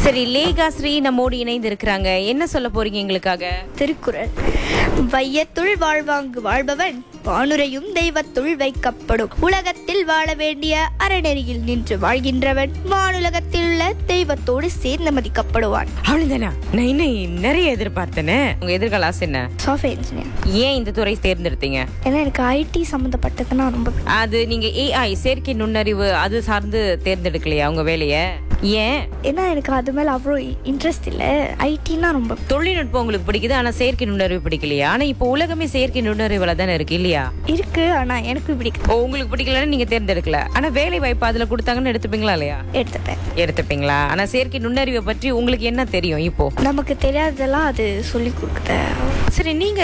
சரி லேகாஸ்ரீ நம்மோடு இணைந்து இருக்கிறாங்க என்ன சொல்ல போறீங்க எங்களுக்காக திருக்குறள் வையத்துள் வாழ்வாங்கு வாழ்பவன் வானுரையும் தெய்வத்துள் வைக்கப்படும் உலகத்தில் வாழ வேண்டிய அறநெறியில் நின்று வாழ்கின்றவன் வானுலகத்தில் உள்ள தெய்வத்தோடு சேர்ந்து மதிக்கப்படுவான் அவ்வளவுதானா நான் இன்னும் நிறைய எதிர்பார்த்தேனே உங்க எதிர்கால ஆசை என்ன சாஃப்ட்வேர் இன்ஜினியர் ஏன் இந்த துறை தேர்ந்தெடுத்தீங்க ஏன்னா எனக்கு ஐடி சம்மந்தப்பட்டதுன்னா ரொம்ப பிடிக்கும். அது நீங்க ஏஐ செயற்கை நுண்ணறிவு அது சார்ந்து தேர்ந்தெடுக்கலையா உங்க வேலைய ஏன் ஏன்னா எனக்கு அது மேலே அவ்வளோ இன்ட்ரெஸ்ட் இல்லை ஐடினா ரொம்ப தொழில்நுட்பம் உங்களுக்கு பிடிக்குது ஆனா செயற்கை நுண்ணறிவு பிடிக்கலையா ஆனா இப்போ உலகமே செயற்கை நுண்ணறிவுல தானே இருக்கு இல்லையா இருக்கு ஆனால் எனக்கு பிடிக்கும் ஓ உங்களுக்கு பிடிக்கலன்னு நீங்க தேர்ந்தெடுக்கல ஆனா வேலை வாய்ப்பு அதுல கொடுத்தாங்கன்னு எடுத்துப்பீங்களா இல்லையா எடுத்துப்பேன் எடுத்துப்பீங்களா ஆனா செயற்கை நுண்ணறிவை பற்றி உங்களுக்கு என்ன தெரியும் இப்போ நமக்கு தெரியாததெல்லாம் அது சொல்லி கொடுக்குது சரி நீங்க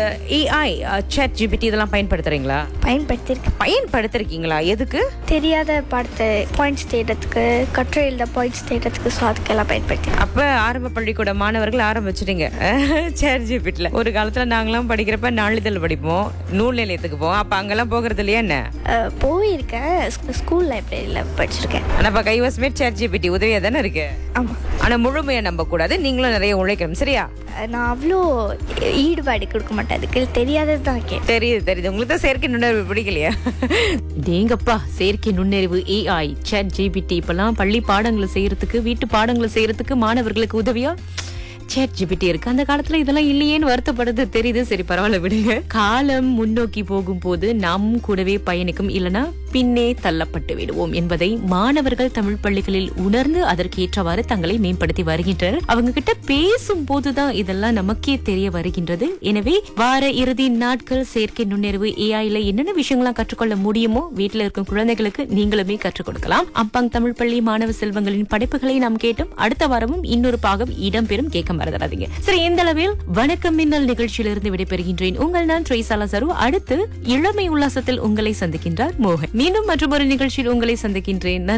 ஏஐ chat ஜிபிடி இதெல்லாம் பயன்படுத்துறீங்களா பயன்படுத்தியிருக்கேன் பயன்படுத்திருக்கீங்களா எதுக்கு தெரியாத பாடத்தை பாயிண்ட்ஸ் தேடுறதுக்கு கட்டுரை எழுத பாயிண்ட்ஸ் தேடுறதுக்கு ஸோ அதுக்கெல்லாம் பயன்படுத்தி அப்ப ஆரம்ப பள்ளிக்கூட மாணவர்கள் ஆரம்பிச்சிட்டீங்க சேர் ஜிபிட்ல ஒரு காலத்துல நாங்களாம் படிக்கிறப்ப நாளிதழ் படிப்போம் நூல் நிலையத்துக்கு போவோம் அப்ப அங்கெல்லாம் போகிறது இல்லையா என்ன அஹ், போயிருக்கேன் ஸ்கூ- ஸ்கூல் லைப்ரரியில் படிச்சிருக்கேன் ஆனா இப்ப கைவசமே சேர் ஜிபிடி உதவியா தானே இருக்கு ஆமாம் ஆனா முழுமையா நம்ப கூடாது நீங்களும் நிறைய உழைக்கணும் சரியா நான் அவ்வளோ ஈடுபாடு கொடுக்க மாட்டேன் அதுக்கு தெரியாதது தான் கேட்டேன் தெரியுது தெரியுது உங்களுக்கு தான் செயற்கை நுண்ணறிவு பிடிக்கலையா டேங்கப்பா செயற்கை நுண்ணறிவு ஏஐ சேட் ஜிபிடி இப்பெல்லாம் பள்ளி பாடங்களை செய்யறதுக்கு வீட்டு பாடங்களை செய்யறதுக்கு மாணவர்களுக்கு உதவியா சேட் ஜிபிடி இருக்கு அந்த காலத்துல இதெல்லாம் இல்லையேன்னு வருத்தப்படுது தெரியுது சரி பரவாயில்ல விடுங்க காலம் முன்னோக்கி போகும்போது நாம் கூடவே பயணிக்கும் இல்லனா பின்னே தள்ளப்பட்டு விடுவோம் என்பதை மாணவர்கள் தமிழ் பள்ளிகளில் உணர்ந்து அதற்கு ஏற்றவாறு தங்களை மேம்படுத்தி வருகின்றனர் அவங்க கிட்ட பேசும் போதுதான் இதெல்லாம் நமக்கே தெரிய வருகின்றது எனவே வார இறுதி நாட்கள் செயற்கை நுண்ணறிவு ஏஐல என்னென்ன விஷயங்கள்லாம் கற்றுக்கொள்ள முடியுமோ வீட்டுல இருக்கும் குழந்தைகளுக்கு நீங்களுமே கற்றுக் கொடுக்கலாம் அப்பாங் தமிழ் பள்ளி மாணவ செல்வங்களின் படைப்புகளை நாம் கேட்டோம் அடுத்த வாரமும் இன்னொரு பாகம் இடம்பெறும் கேட்க மறந்துடாதீங்க சரி இந்த அளவில் வணக்கம் மின்னல் நிகழ்ச்சியிலிருந்து விடைபெறுகின்றேன் உங்கள் நான் ட்ரேசாலா சரு அடுத்து இளமை உல்லாசத்தில் உங்களை சந்திக்கின்றார் மோகன் மீண்டும் மற்றொரு நிகழ்ச்சியில் உங்களை சந்திக்கின்றேன் நன்றி